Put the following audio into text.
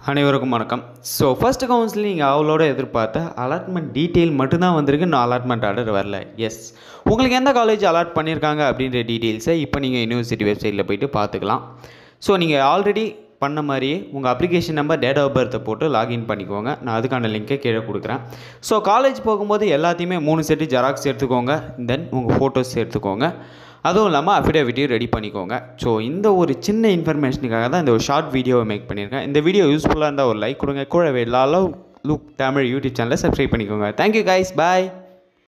அனைவருக்கும் வணக்கம் so first counselling அவளோட எதிர்பார்த்த அலாட்மெண்ட் டீட்டெயில் மட்டும்தான் வந்திருக்கு இன்னும் அலாட்மெண்ட் ஆர்டர் வரல எஸ் உங்களுக்கு எந்த காலேஜ் அலாட் பண்ணியிருக்காங்க அப்படின்ற டீட்டெயில்ஸை இப்போ நீங்கள் யூனிவர்சிட்டி வெப்சைட்டில் போயிட்டு பார்த்துக்கலாம் ஸோ நீங்கள் ஆல்ரெடி பண்ண மாதிரியே உங்கள் அப்ளிகேஷன் நம்பர் டேட் ஆஃப் பர்த்தை போட்டு லாகின் பண்ணிக்கோங்க நான் அதுக்கான லிங்கை கீழே கொடுக்குறேன் ஸோ காலேஜ் போகும்போது எல்லாத்தையுமே மூணு செட்டு ஜெராக்ஸ் எடுத்துக்கோங்க தென் உங்கள் ஃபோட்டோஸ் எடுத்துக்கோங்க அதுவும் இல்லாமல் அஃபிடேவிட்டையும் ரெடி பண்ணிக்கோங்க ஸோ இந்த ஒரு சின்ன இன்ஃபர்மேஷனுக்காக தான் இந்த ஒரு ஷார்ட் வீடியோவை மேக் பண்ணியிருக்கேன் இந்த வீடியோ யூஸ்ஃபுல்லாக இருந்தால் ஒரு லைக் கொடுங்க கூடவே லாலோ லுக் தமிழ் யூடியூப் சேனலை சப்ஸ்கிரைப் பண்ணிக்கோங்க தேங்க்யூ கைஸ் பாய்